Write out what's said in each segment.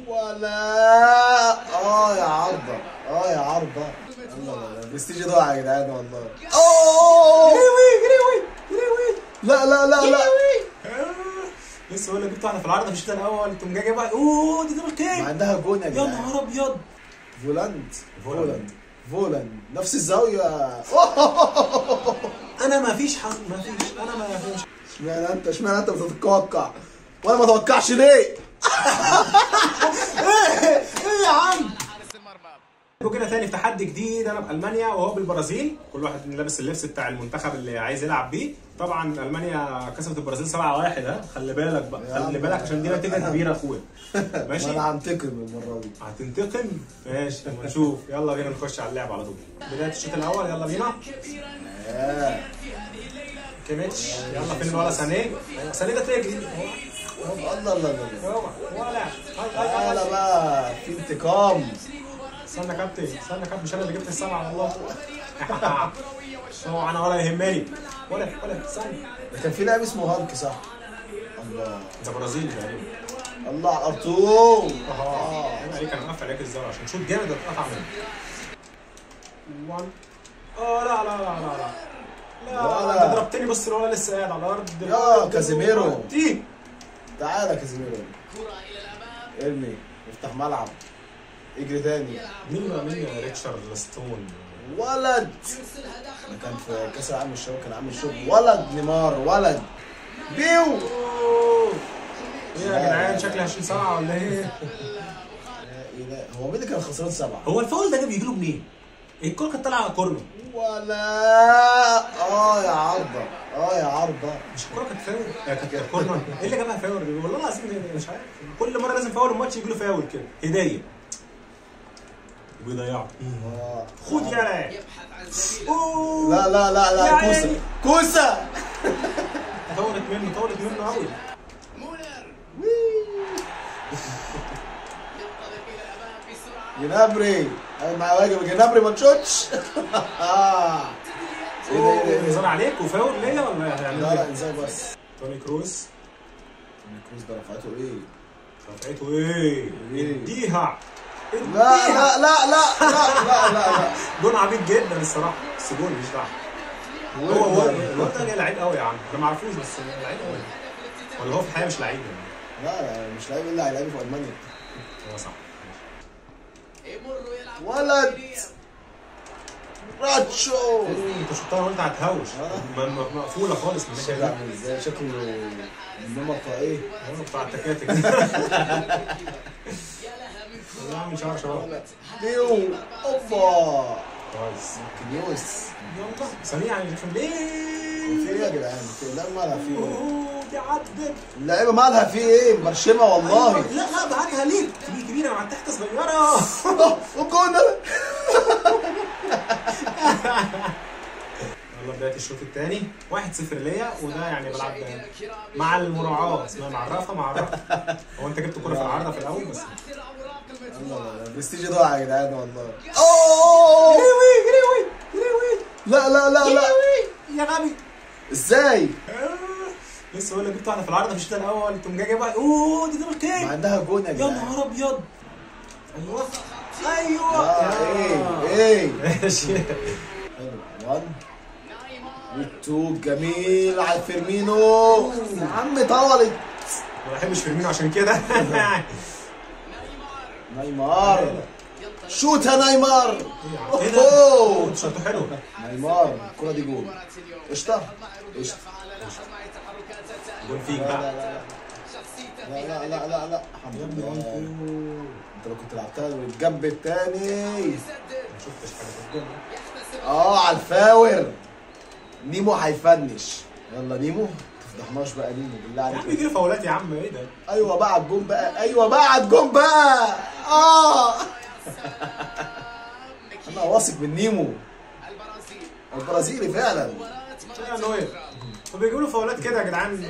ولا اه يا عرضه اه يا عرضه الله لا لا برستيج ضاع يا جدعان والله اوه لا لا لا لا لسه بقول لك جبت واحده في العرض في الشوط الاول تقوم جاي جايبها اوه دي دبل ما كيك عندها جون يا يا جدعان نهار ابيض فولاند فولاند. فولاند فولاند نفس الزاويه انا ما فيش حظ ما فيش انا ما فيش اشمعنى انت اشمعنى انت بتتوقع وانا ما اتوقعش ليه ايه يا عم وجينا تاني في تحدي جديد انا بالمانيا وهو بالبرازيل كل واحد لابس اللبس بتاع المنتخب اللي عايز يلعب بيه طبعا المانيا كسبت البرازيل 7 1 ها خلي بالك بقى يا خلي عم. بالك عشان دي نتيجه كبيره يا اخويا ماشي وانا هنتقم المره دي هتنتقم ماشي اما نشوف يلا بينا نخش على اللعب على طول بدايه الشوط الاول يلا بينا آه. كيميتش يلا فين ولا سانيه سانيه ده تلاقي جديد الله الله الله الله هو هو لا هاي هاي تعالى هاي بقى في انتقام استنى يا كابتن استنى يا كابتن مش انا اللي جبت السبعه والله هو انا ولا يهمني ولا ولا استنى ده كان في لاعب اسمه هالك صح الله ده برازيلي تقريبا الله على ارطغرل اه عيب عليك انا مقفل عليك الزاويه عشان شوط جامد اتقطع منه 1 اه لا لا لا لا لا لا ولا. انت ضربتني بص الولا لسه قاعد على الارض يا كازيميرو. دي تعالى يا كازيميرو ارمي افتح ملعب اجري تاني مين مين ريتشارد ستون ولد ده كان في كاس العالم الشباب كان عامل شغل ولد نيمار ولد بيو أوه. ايه يا جدعان شكلي 20 سبعه ولا ايه؟ لا إله. هو مين اللي كان خسران سبعه؟ هو الفاول ده بيجي له منين؟ الكوره كانت طالعه كورنر ولا اه يا عرضه اه يا عرضه مش الكوره كانت فاول هي كانت كورنر ايه اللي جابها فاول والله العظيم مش عارف كل مره لازم فاول الماتش يجي له فاول كده هديه ويضيعه آه. خد يا اوه لا لا لا يا لا كوسه عيني. كوسه طولت منه طولت منه قوي جنابري انا مع واجب جنابري ما تشوتش آه. ايه ده ايه ده ايه نزار ده عليك وفاول ليا ولا لا هتعمل لا ايه؟ ازاي بس توني كروز توني كروز ده رفعته ايه رفعته ايه؟ إيه؟ اديها لا لا لا لا لا لا لا لا جون عبيط جدا الصراحه بس جون مش راح هو هو الواد ده لعيب قوي يا عم انا ما اعرفوش بس لعيب قوي ولا هو في الحقيقه مش لعيب يعني لا لا مش لعيب الا هيلعب في المانيا هو صح ولد راتشو انت شفتها وانت هتهوش م- م- مقفوله خالص من الناحيه شكله دي عامل ازاي شكله انما بتاع ايه هو بتاع التكاتك لا مش عارف شباب ديو اوبا كويس كنيوس يلا سريع يعني في في ايه ليه يا جدعان في لا مالها في ايه اوه دي عدت اللعيبه مالها في ايه مرشمه والله لا لا بعتها ليه كبيره كبيره مع تحت صغيره اه والجون ده يلا بدايه الشوط الثاني 1-0 ليا وده يعني بلعب مع المراعاه اسمها معرفه معرفه هو انت جبت كوره في العارضه في الاول بس الله لا لا برستيج ضاع يا جدعان والله اوه جريوي جريوي جريوي لا لا لا لا يا غبي ازاي آه. لسه بقول لك جبت واحده في العارضه في الشوط الاول تقوم جاي جايبها اوه دي دبل ما كيك عندها جون يا يا جدعان نهار ابيض ايوه ايوه آه، ايه ايه ماشي حلو 1 والتوب جميل على فيرمينو يا عم طولت ما بحبش فيرمينو عشان كده نيمار شوت يا نيمار ايه ده؟ اوه شوطه حلو نيمار الكرة دي جول قشطة قشطة جون فيك لا بقى لا لا لا لا لا لا الحمد لله انت لو كنت لعبتها الجنب التاني ما شفتش حاجه في الجون اه على الفاور نيمو هيفنش يلا نيمو ما تفضحناش بقى نيمو بالله يا عم عليك يجي لي فاولات يا عم ايه ده؟ ايوه بقى على الجون بقى ايوه بقى على الجون بقى اه انا واثق من نيمو البرازيلي فعلا يا نوير فبيجيبوا له فاولات كده يا جدعان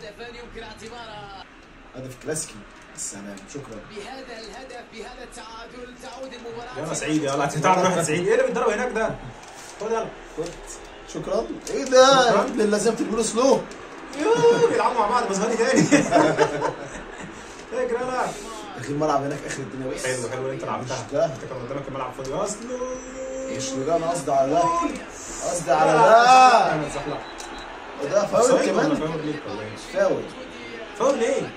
هدف كلاسيكي السلام شكرا بهذا الهدف بهذا التعادل تعود المباراة يلا سعيد يلا هتتعب واحد سعيد ايه اللي بيتضرب هناك ده؟ خد يلا خد شكرا ايه ده شكراً. اللي لازم تجيبوا سلو يوه، بيلعبوا مع بعض بس هاني تاني اجري يلا داخل الملعب هناك اخر الدنيا بس حلو حلو اللي انت لعبتها مش ده. انت كان قدامك الملعب فاضي اصلا مش ده انا قصدي على ده قصدي على ده انا اتزحلقت وده فاول أوفسايد ولا كمان فاول ليك ولا ايه؟ فاول فاول ليه؟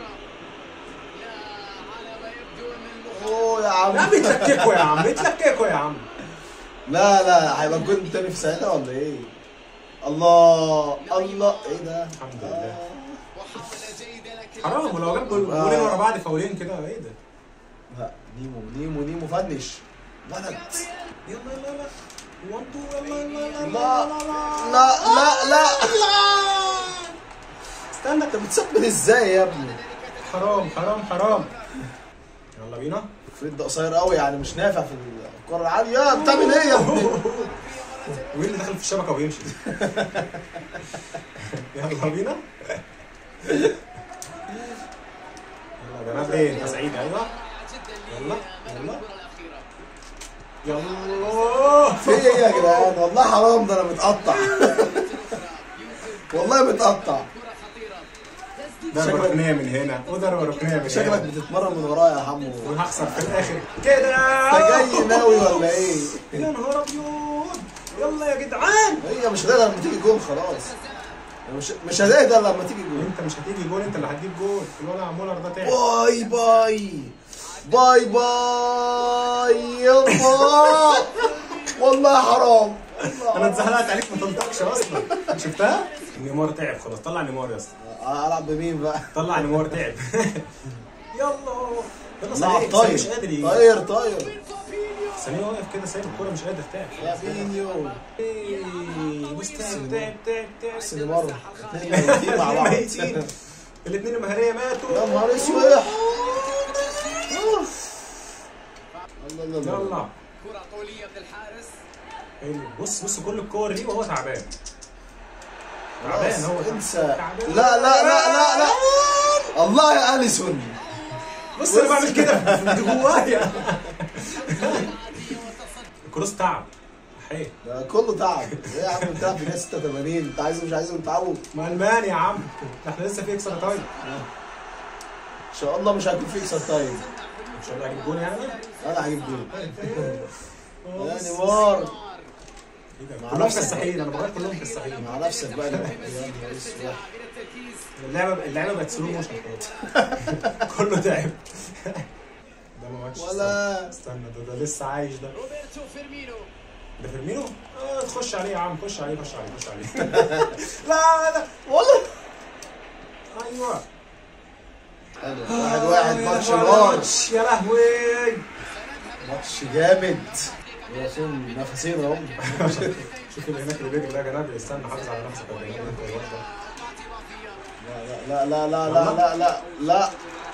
اوه يا يا عم عم يتلككوا يا عم يتلككوا يا عم لا لا هيبقى الجول تاني في ساعتها ولا ايه؟ الله الله ايه ده؟ الحمد لله. آه. محاولة جيدة لكن حرام ولو جاب جول- جولين ورا بعض فاولين كده ايه ده؟ لا نيمو نيمو نيمو فنش ولد يلا يلا يلا 1 2 يلا يلا يلا لا لا لا لا استنى انت بتثبت ازاي يا ابني؟ حرام حرام حرام يلا بينا فريد ده قصير قوي يعني مش نافع في الكرة العالية بتعمل ايه يا ابني؟ وين اللي دخل في الشبكه ويمشي يلا بينا يلا جناب ايه انت سعيد ايوه يلا يلا يلا في ايه يا جدعان؟ والله حرام ده انا متقطع والله متقطع ضربه ركنيه من هنا وضربه ركنيه من شكلك هنا بتتمرن من ورايا يا حمو وهخسر في الاخر كده انت جاي ناوي ولا ايه؟ يا نهار ابيض يلا يا جدعان هي مش هتقدر لما تيجي جول خلاص مش مش هتقدر لما تيجي جول انت مش هتيجي جول انت اللي هتجيب جول الولا مولر ده تعب باي باي باي باي يلا والله حرام انا اتزحلقت عليك ما تنطقش اصلا شفتها؟ نيمار تعب خلاص طلع نيمار يا اسطى العب بمين بقى؟ طلع نيمار تعب يلا يلا لا سليم سليم مش طاير قادر يجي طاير طاير سليم واقف كده سايب الكوره مش قادر تعب يا بينيو إيه، بص تعب تعب تعب تعب بس مرة اتنين ميتين مع بعض ميتين. الاثنين المهاريه ماتوا يا نهار اسود الله الله الله يلا كرة طولية من الحارس حلو بص بص كل الكور دي وهو تعبان تعبان خلاص هو انسى تعبان. لا لا لا لا لا الله يا اليسون بص انا بعمل كده في جوايا الكروس تعب حي ده كله تعب ايه يا عم بتلعب في 86 انت عايزه مش عايزه يتعبوا ما المانيا يا عم ده احنا لسه في اكسترا تايم ان شاء الله مش هيكون في اكسترا تايم ان شاء الله هجيب جول يعني انا هجيب جول يا نيمار ايه ده مع كلهم نفسك. كساحين انا بقول كلهم كساحين مع نفسك بقى يا نهار اسود من التركيز اللعبه اللعبه بقت سلو موشن خلاص كله تعب ده ما ماتش ولا استنى ده, ده لسه عايش ده روبرتو فيرمينو ده فيرمينو اه تخش عليه يا عم خش عليه خش عليه خش عليه لا لا والله ايوه حلو. واحد واحد آه، ماتش يا نار ماتش يا لهوي ماتش جامد رسوم نفسين اهم شوف اللي هناك اللي بيجري ده جنابي استنى حافظ على نفسك يا جنابي انت الواد ده. لا لا لا لا لا لا لا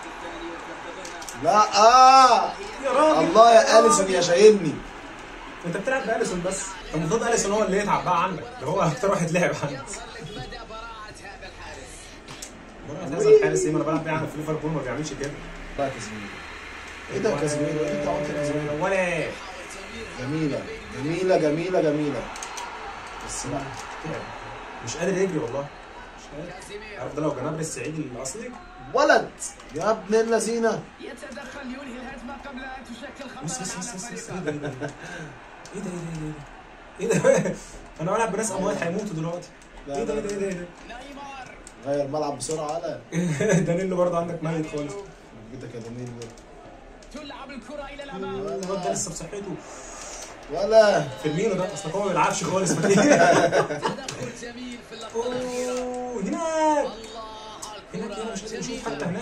لا اه يا راجل الله يا اليسون يا شايلني انت بتلعب باليسون بس انت المفروض اليسون هو اللي يتعب بقى عنك ده هو اكتر واحد لعب عنك مدى براعة هذا الحارس براءة هذا الحارس ايه ما انا بلعب بيه في ليفربول ما بيعملش كده بقى كازيميرو ايه ده كازيميرو ايه انت عملت كازيميرو ولا جميلة جميلة جميلة جميلة بس لا مش قادر يجري والله مش قادر عارف ده لو جنابري السعيدي الاصلي ولد يا ابن اللذينة يتدخل ينهي الهجمة قبل أن تشكل بص خطر بص بص على بص بص فريقه ايه ده ايه ده ايه ده ايه ده ايه ده انا بلعب بناس اموات هيموتوا دلوقتي لا، ايه ده لا، ايه ده ايه ده نيمار غير ملعب بسرعة على ايه ده دانيلو برضه عندك ميت خالص جدك يا دمين ده تلعب الكرة إلى الأمام الواد ده لسه بصحته ولا فيرمينو ده اصل هو ما بيلعبش خالص فتلاقيه تدخل جميل في اللقطة الأخيرة اوه هناك الله هناك هنا مش الكرة قادر اشوف جميلة حتى هناك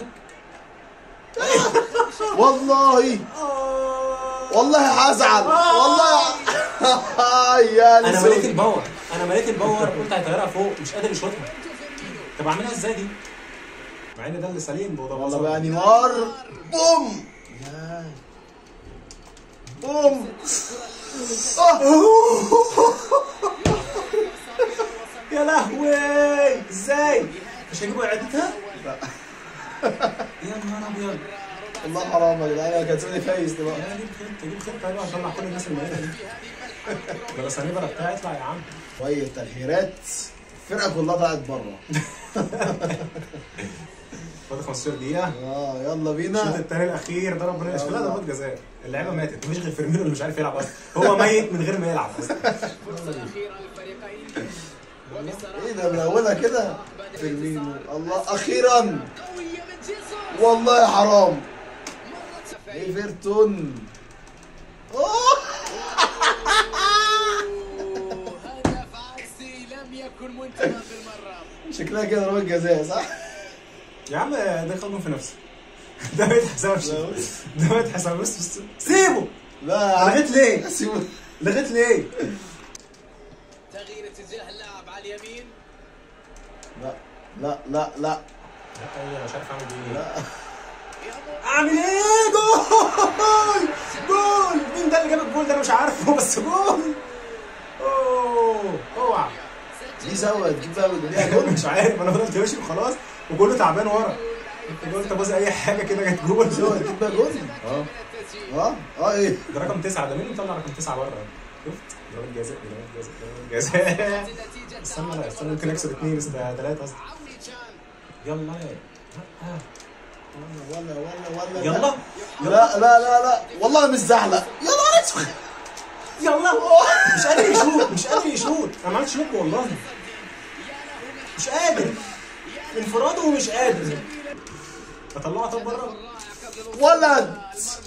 والله آه. والله هزعل والله يا انا مليت اليسون الباور انا مليت الباور قلت هيطيرها فوق مش قادر يشوطها طب اعملها ازاي دي؟ مع ان ده اللي سليم وده والله بصل. بقى نيمار بوم يا بوم آه. يا لهوي ازاي؟ مش هيجيبوا اعادتها؟ يا نهار ابيض والله حرام يا جدعان انا كان زماني فايز دلوقتي يا جيب خطه جيب خطه بقى عشان مع كل الناس الميته دي ده بس هنبرة بتاعي اطلع يا عم شوية تغييرات الفرقة كلها طلعت بره فاضل 15 دقيقه اه يلا الشوط بينا الثاني الاخير ده ربنا يشفي لا يلا. ضربات جزاء اللعيبه ماتت مفيش غير فيرمينو اللي مش عارف يلعب اصلا هو ميت من غير ما يلعب اصلا الفرصة الأخيرة للفريقين وبصراحة ايه ده من اولها كده فيرمينو الله اخيرا قوية من جيسوس والله حرام مرت ايفرتون أوه. هدف عكسي لم يكن منتهى بالمرة شكلها كده ضربة جزاء صح؟ يا عم ده خدهم في نفسه ده ما يتحسبش ده ما يتحسبش بس بس سيبه لا لغيت ليه؟ سيبه لغيت ليه؟ تغيير اتجاه اللاعب على اليمين لا لا لا لا لا مش عارف اعمل ايه لا اعمل ايه جول جول مين ده اللي جاب الجول ده انا مش عارفه بس جول اوه اوعى دي زاوية تجيب بقى ليها جول مش عارف انا فضلت ماشي وخلاص وكله تعبان ورا انت قلت ابوظ اي حاجه كده جت جول زاوية تجيب بقى جول اه اه اه ايه ده رقم تسعه ده مين اللي مطلع رقم تسعه بره شفت ضربة جزاء ضربة جزاء ضربة جزاء استنى لا استنى ممكن اكسب اثنين بس ده ثلاثه اصلا عوني كان يلا آه. ولا ولا ولا يلا لا لا لا لا والله مش زحلق يا نهار اسود يلا مش قادر يشوط مش قادر يشوط انا ما عملتش لوك والله مش قادر انفراده ومش قادر اطلعه طب بره ولد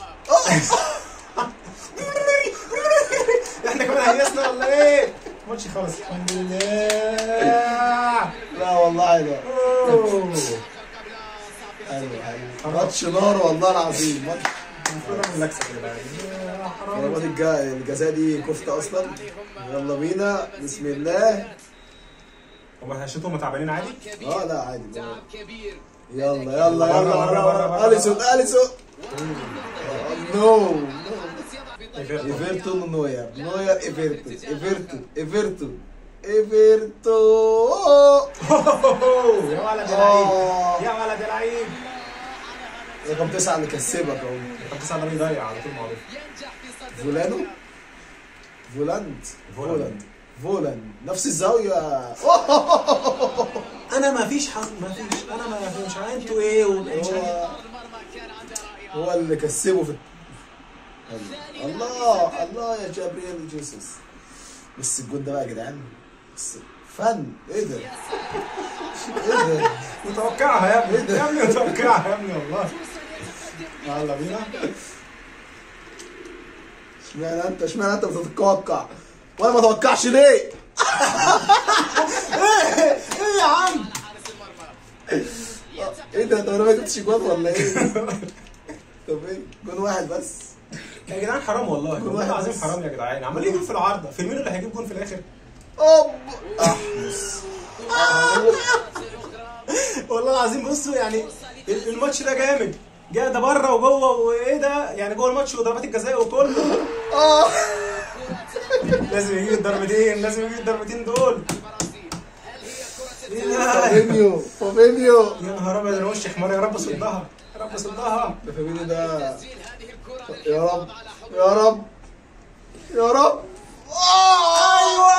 احنا كمان هيسنا ولا ايه؟ ماتش خلص الحمد لله لا والله ده أوه. ايوه ايوه ماتش نار والله العظيم ماتش المفروض اعمل اكسب يا جدعان يا حرام ضربات الجا- الجزاء دي كفته اصلا يلا بينا بسم الله هم هشتهم تعبانين عادي؟ اه لا عادي تعب كبير يلا يلا يلا بره، بره، بره، يلا بره. اليسون اليسون نو يضع في طريق ايفرتون نوير نوير ايفرتون ايفرتون ايفرتون ايفرتون يا ولد يا لعيب آه. يا ولد يا لعيب رقم تسعة اللي كسبك اهو طب تسعة ده بيضيع على طول معروف ينجح في صد فولانو فولاند فولاند. فولاند فولاند نفس الزاوية انا ما فيش حظ ما فيش انا ما في مش عارف انتوا ايه ومش عارف هو المرمى كان عنده رأي هو اللي كسبه في الله الله يا جابرييل جيسوس بس الجون ده بقى يا جدعان بس فن ايه ده؟ ايه ده؟ متوقعها يا ابني إيه ده؟ يا ابني متوقعها يا ابني والله يلا بينا اشمعنى انت اشمعنى انت بتتوقع؟ وانا ما اتوقعش ليه؟ ايه يا عم حارس المرمى ايه ده؟ طب انا ما جبتش جون ولا ايه؟ طب ايه؟ جون واحد بس يا جدعان حرام والله والله واحد العظيم بس. حرام يا جدعان عمال يجيب في العارضه فيرمينو اللي هيجيب جون في الاخر اوب احمس والله العظيم بصوا يعني ال- الماتش ده جامد جاء ده بره وجوه وايه ده يعني جوه الماتش وضربات الجزاء وكله اه لازم يجيب الضربتين لازم يجيب الضربتين دول البرازيل هل هي كرة إيه ده؟ فابينيو فابينيو يا نهار ابيض انا وشي حمار يا رب صدها يا رب صدها ده فابينيو ده تسجيل هذه الكرة يا رب للحفاظ على حظوظ يا رب يا رب ايوه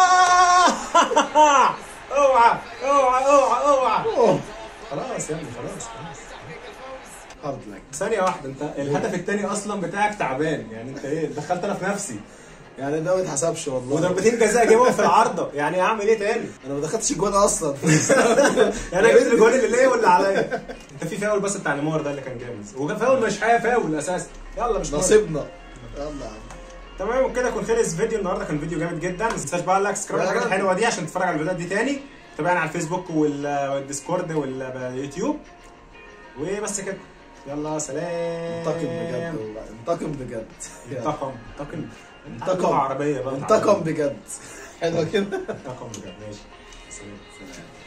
اوعى اوعى اوعى اوعى أوه. خلاص يا ابني خلاص خلاص هارد لك ثانية واحدة انت الهدف الثاني اصلا بتاعك تعبان يعني انت ايه دخلت انا في نفسي يعني ده ما يتحسبش والله وضربتين جزاء جايبهم في العارضة يعني اعمل ايه تاني؟ انا ما دخلتش جوان اصلا يعني انا جبت الجوان اللي ليا واللي عليا انت في فاول بس بتاع نيمار ده اللي كان جامد وكان فاول مش حاجة فاول اساسا يلا مش مهم. نصيبنا يلا يا عم تمام وكده يكون خلص فيديو النهارده كان فيديو جامد جدا ما تنساش بقى لايك سبسكرايب الحاجات الحلوه دي عشان تتفرج على الفيديوهات دي تاني تابعنا على الفيسبوك وال- والديسكورد واليوتيوب وبس كده يلا سلام انتقم بجد والله انتقم بجد انتقم انتقم انتقم. لغة عربية بقى انتقم بجد حلو كده انتقم بجد ماشي سلام سلام